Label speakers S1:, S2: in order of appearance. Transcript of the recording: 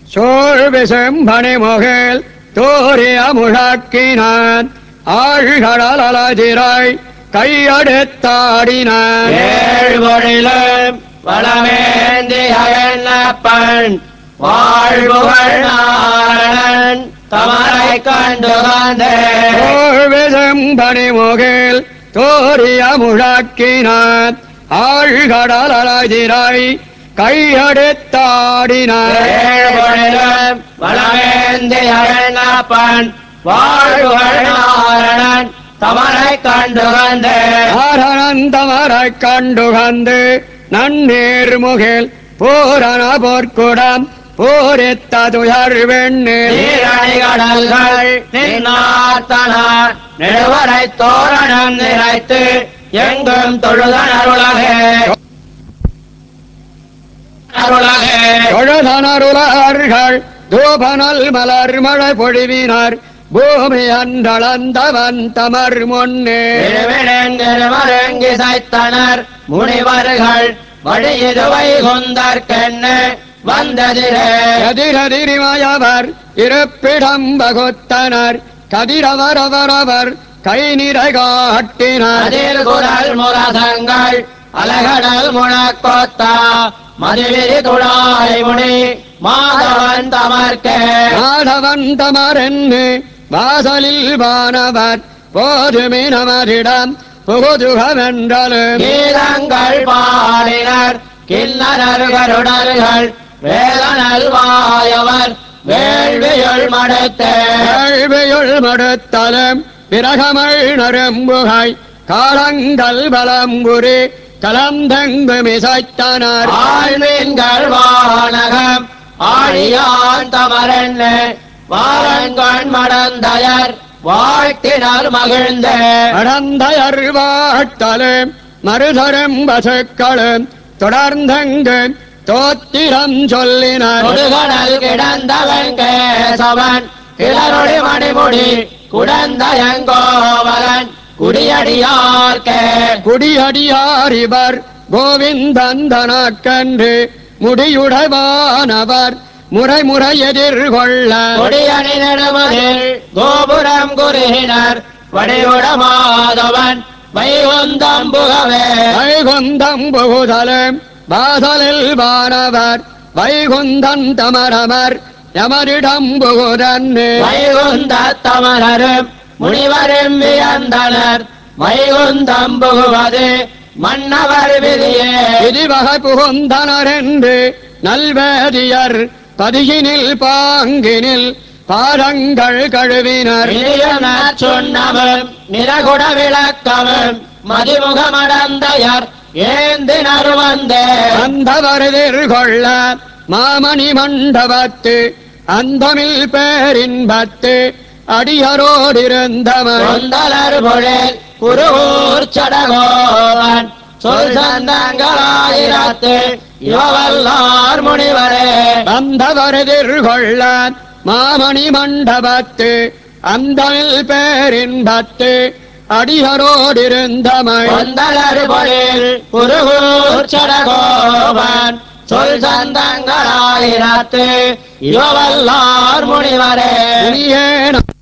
S1: சோழ்விசம்பனை முகில் தோரிய முழக்கினான் ஆழ்கடல் அலதிராய் கையெடுத்தாடினான்
S2: ஏழ்மொழிலும் வளமேந்திய எண்ணப்பன் வாழ்வுகள் நாரணன் தமரை கண்டு வந்தே
S1: சோழ்விசம்பனை முகில் தோரிய முழக்கினான் ஆழ்கடல் அலதிராய் கையெடுத்தாடினான்
S2: ஏழ்மொழிலும் வளமேந்திய எண்ணப்பன் வாழ்வுகள் நாரணன் தமரை கண்டு வந்தே
S1: ஆரணந்தமரை கண்டுகந்து நன்னீர் முகில் பூரண போர்க்குடம் பூரித்த துயர் வெண்ணீர்
S2: நீரணிகடல்கள் நின்னாத்தனார் நெடுவரை தோரணம் நிறைத்து எங்கும் தொழுதன் அருளகே அருளகே
S1: தொழுதனருளார்கள் தூபனல் மலர் மழை பொழிவினார் பூமி அன்றளந்தவன் தமர் முன்னே
S2: திருவிடங்கிருமருங்கி சைத்தனர் முனிவர்கள் வழியிதுவை கொந்தற்கென்னு வந்ததிரே
S1: எதிரதிரிமயவர் இருப்பிடம் வகுத்தனர் கதிரவரவரவர் கை நிறை காட்டினார்
S2: அதில் குரல் முரசங்கள் அலகடல் முழக்கோத்தா மதுவிரி துளாய் முனி மாதவன் தமர்க்கே
S1: மாதவன் தமரென்னு வாசலில் வானவர் போதுமே நமரிடம் புகுதுகவென்றலும்
S2: கீதங்கள் பாடினர் கிண்ணரர் கருடர்கள் வேதனல் வாயவர் வேள்வியுள் மடுத்தே
S1: கேள்வியுள் மடுத்தலும் பிரகமல் நரும்புகை காலங்கள் பலம்புரி கலந்தங்கு மிசைத்தனர்
S2: ஆழ்மீன்கள் வானகம் ஆழியான் தமரன்னு வாரங்கண் மடந்தயர் வாழ்த்தினர் மகிழ்ந்தே
S1: அடந்தயர் வாட்டலும் மறுதரும் பசுக்களும் தொடர்ந்தங்கு தோத்திரம் சொல்லினர்
S2: கொடுகடல் கிடந்தவன் கேசவன் கிளறொடி மணிமுடி குடந்தயங்கோவலன் குடியடியார்க்கே
S1: குடியடியார் இவர் கோவிந்தந்தனக்கன்று முடியுடைவானவர் முறை முறை எதிர்கொள்ள
S2: கொடியணி நெடுமதில் கோபுரம் குறுகினர் வடிவுடமாதவன் வைகுந்தம் புகவே
S1: வைகுந்தம் புகுதலும் வாசலில் வானவர் வைகுந்தன் தமரமர் எமரிடம் புகுதன்னு
S2: வைகுந்த தமரரும் முனிவரும் வியந்தனர் வைகுந்தம் புகுவது மன்னவர் விதியே
S1: விதிவகை புகுந்தனர் என்று நல்வேதியர் பதியினில் பாங்கினில் பாதங்கள் கழுவினர்
S2: இனியனச் சொன்னவும் நிறகுட விளக்கமும் மதிமுகமடந்தையர் ஏந்தினர் வந்தே
S1: அந்தவர் எதிர்கொள்ள மாமணி மண்டபத்து அந்தமில் பேரின்பத்து அடியரோடிருந்தவர்
S2: கொந்தலர் பொழில் குருகூர் சடகோவன் சொல் சந்தங்களாயிரத்து இவவல்லார் முனிவரே
S1: வந்தவர் எதிர்கொள்ள மாமணி மண்டபத்து அந்தமில் பேரின்பத்து அடியரோடிருந்தமை
S2: கொந்தலர் பொழில் குருகூர் சடகோவன் சொல் சந்தங்களாயிரத்து இவவல்லார் முனிவரே
S1: முனியேன